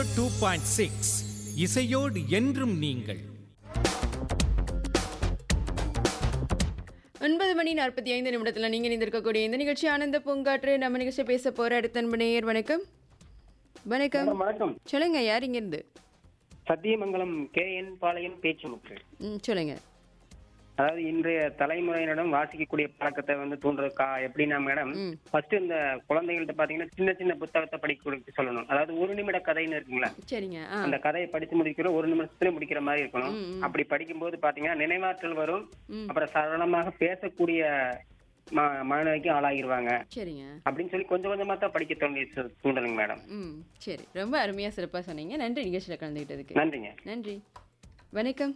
Two point six இசையோடு என்றும் நீங்கள் ஒன்பது மணி நாற்பத்தி ஐந்து நிமிடத்தில் நீங்கள் இணைந்திருக்கக்கூடிய இந்த நிகழ்ச்சி ஆனந்த பூங்காற்று நம்ம நிகழ்ச்சி பேச போகிற அடுத்த அன்பு நேயர் வணக்கம் வணக்கம் மேடம், வணக்கம் சொல்லுங்க யார் இங்கேருந்து சத்தியமங்கலம் கே என் பாளையம் பேச்சுமுக்கு ம் சொல்லுங்க அதாவது இன்றைய தலைமுறையினரிடம் வாசிக்கக்கூடிய பழக்கத்தை வந்து தூண்டுறதுக்கா எப்படின்னா மேடம் ம். ஃபர்ஸ்ட் இந்த குழந்தைகள்ட்ட பாத்தீங்கன்னா சின்ன சின்ன புத்தகத்தை படிக்க கொடுக்க சொல்லணும் அதாவது ஒரு நிமிட கதைன்னு இருக்குங்களா சரிங்க ஆ அந்த கதையை படிச்சு முடிக்கிற ஒரு நிமிஷத்துல முடிக்கிற மாதிரி இருக்கணும் அப்படி படிக்கும்போது பாத்தீங்கன்னா நினைவாற்றல் வரும் ம். அப்புறம் சரளமாக பேசக்கூடிய ம- மனநிலைக்கு ஆளாகிருவாங்க சரிங்க அப்படின்னு சொல்லி கொஞ்சம் கொஞ்சமா தான் படிக்க தோண்டி தூண்டணுங்க மேடம் ம் சரி ரொம்ப அருமையாக சிறப்பாக சொன்னீங்க நன்றி நிகழ்ச்சியில் கலந்துக்கிட்டதுக்கு நன்றிங்க நன்றி வணக்கம்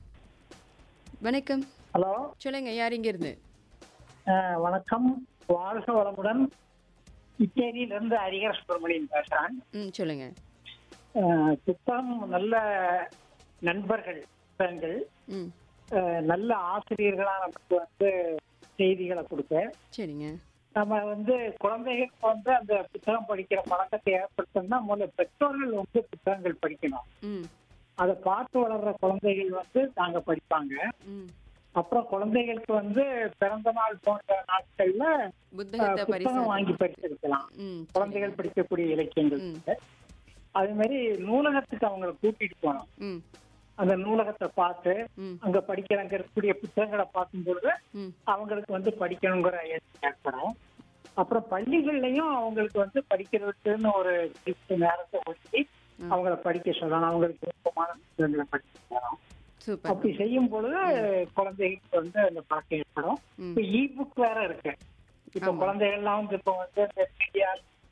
வணக்கம் ஹலோ சொல்லுங்க யார் இங்கேருந்து அஹ், வணக்கம் வாழ்க வளமுடன் இருந்து ஹரிகர சுப்பிரமணியன் பேசுறேன் ம் சொல்லுங்க அஹ், புத்தகம் நல்ல நண்பர்கள் புத்தகங்கள் ம் அஹ், நல்ல ஆசிரியர்களா நமக்கு வந்து செய்திகளை கொடுக்க சரிங்க நம்ம வந்து குழந்தைகளுக்கு வந்து அந்த புத்தகம் படிக்கிற பழக்கத்தை ஏற்படுத்தணும்னா முதல்ல பெற்றோர்கள் வந்து புத்தகங்கள் படிக்கணும் ம் அதை பார்த்து வளர்ற குழந்தைகள் வந்து நாங்க படிப்பாங்க ம் அப்புறம் குழந்தைகளுக்கு வந்து பிறந்த நாள் போன்ற நாட்கள்ல புத்தகத்தை அஹ், புத்தகம் வாங்கி பரிசு படிச்சிருக்கலாம் ம் குழந்தைகள் படிக்கக்கூடிய இலக்கியங்கள் ம். இருக்கு. அதே மாதிரி நூலகத்துக்கு அவங்கள கூட்டிட்டு போனோம் ம் அந்த நூலகத்தை பார்த்து ம் அங்க படிக்கிறாங்க இருக்கக்கூடிய புத்தகங்களை பார்க்கும்பொழுது ம் அவங்களுக்கு வந்து படிக்கணுங்கிற எண்ணம் ஏற்படும் அப்புறம் பள்ளிகள்லயும் அவங்களுக்கு வந்து படிக்கிறதுக்குன்னு ஒரு குறிப்பிட்ட நேரத்தை ஒதுக்கி அவங்கள படிக்க சொல்லணும் அவங்களுக்கு விருப்பமான புத்தகங்களை படிக்க சொல்லணும் சூப்பர் அப்படி செய்யும் பொழுது குழந்தைகளுக்கு வந்து அந்த பழக்கம் ஏற்படும் ம். இப்ப இ புக் வேற இருக்கு இப்ப ஆமா. குழந்தைகள்லாம் வந்து இப்ப வந்து இந்த மீடியா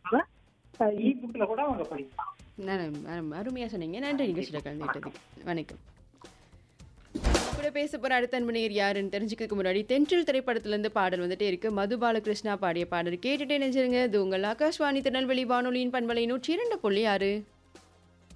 இ புக்ல கூட அவங்க படிக்கலாம் அருமையாக சொன்னீங்க நன்றி நிகழ்ச்சியில் கலந்துக்கிட்டதுக்கு வணக்கம் கூட பேச போகிற அடுத்த அன்பனையர் யாருன்னு தெரிஞ்சுக்க முன்னாடி தென்றல் திரைப்படத்துலேருந்து பாடல் வந்துட்டே இருக்கு மது பாலகிருஷ்ணா பாடிய பாடல் கேட்டுட்டே நினைச்சிருங்க இது உங்கள் ஆகாஷ்வாணி திருநெல்வேலி வானொலியின் பண்பலை நூற்றி இரண்டு புள்ளி ஆறு